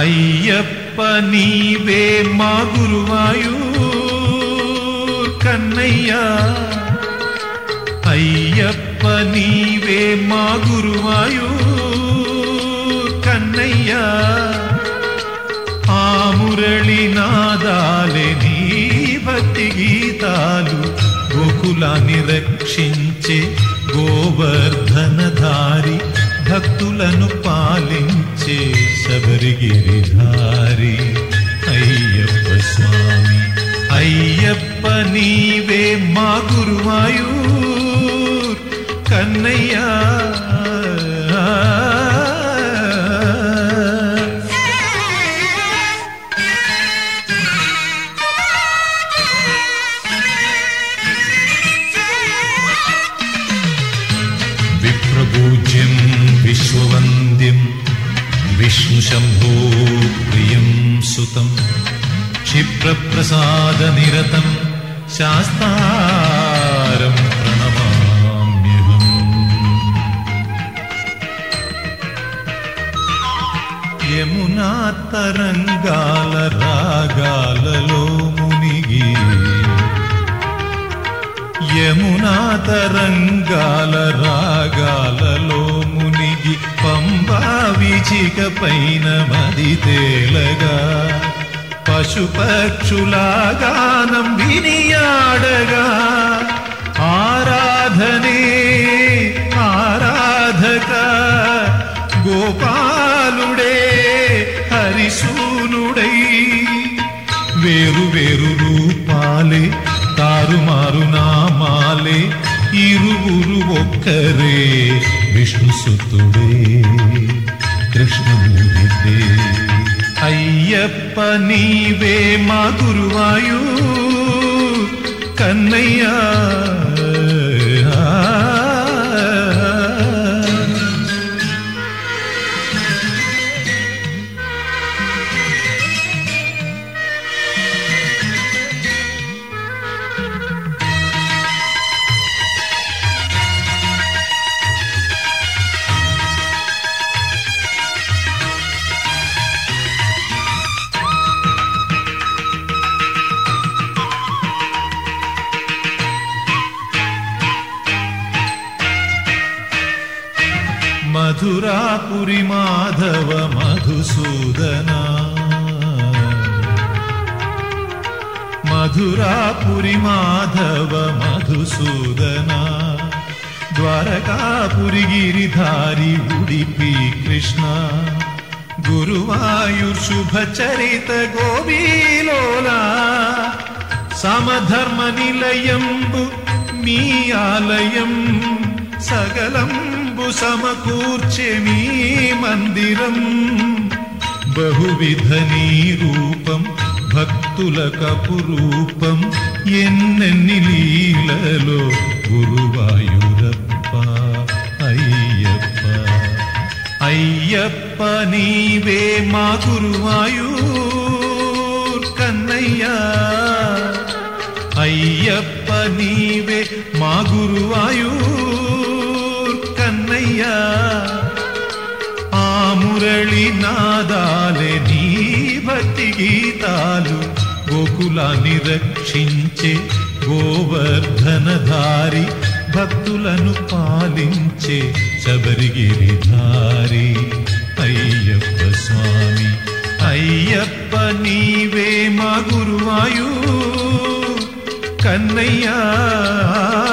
అయ్యప్ప నీవే మా గురువాయూ కన్నయ్యా అయ్యప్ప నీవే మా గురువాయూ కన్నయ్యా ఆ మురళి నాదాలే నీ భక్తి గీతాలు గోకులాన్ని రక్షించే గోవర్ధనధారి భక్తులను పాలించే శబరిగిరిధారి అయ్యప్ప స్వామి అయ్యప్ప నీవే మా గురువాయూ కన్నయ్యా విప్రపూజ్యం విశ్వవంద్యం విష్ణుశంభో ప్రియం సుతం క్షిప్రప్రసాదనిరతం శాస్తారం ప్రణమామ్యహం యమునా తరంగాల రాగాలలో మునిగి యమునా తరంగాల రాగాలలో మునిగి పంబా విచిక పైన మది తేలగా పశుపక్షులాగానం వినియాడగా ఆరాధనే ఆరాధక గోపాలుడే హరిశూనుడై వేరు వేరు రూపాలే తారుమారు నామాలే ఇరువురు ఒక్కరే విష్ణు సుతుడే కృష్ణమూర్తిదే అయ్యప్ప నీవే మా గురువాయూ కన్నయ్యా మధురాపురి మాధవ మధుసూదనా మధురాపురి మాధవ మధుసూదనా ద్వారకాపురి గిరిధారి ఉడిపి కృష్ణ గురువాయూర్ శుభచరిత గోబీలోలా సమధర్మ నిలయంబు మీ ఆలయం సగలంబు సమకూర్చె మీ మందిరం బహువిధ నీ రూపం భక్తుల కపురూపం ఎన్నెన్ని లీలలో గురువాయూరప్ప అయ్యప్ప అయ్యప్ప నీవే మా గురువాయూర్ కన్నయ్యా అయ్యప్ప నీవే మా గురువాయూర్ కన్నయ్యా ఆ మురళి నాదాలే నీ భక్తి గీతాలు గోకులాన్ని రక్షించే గోవర్ధనధారి భక్తులను పాలించే శబరిగిరిధారి అయ్యప్ప స్వామి అయ్యప్ప నీవే మా గురువాయూ కన్నయ్యా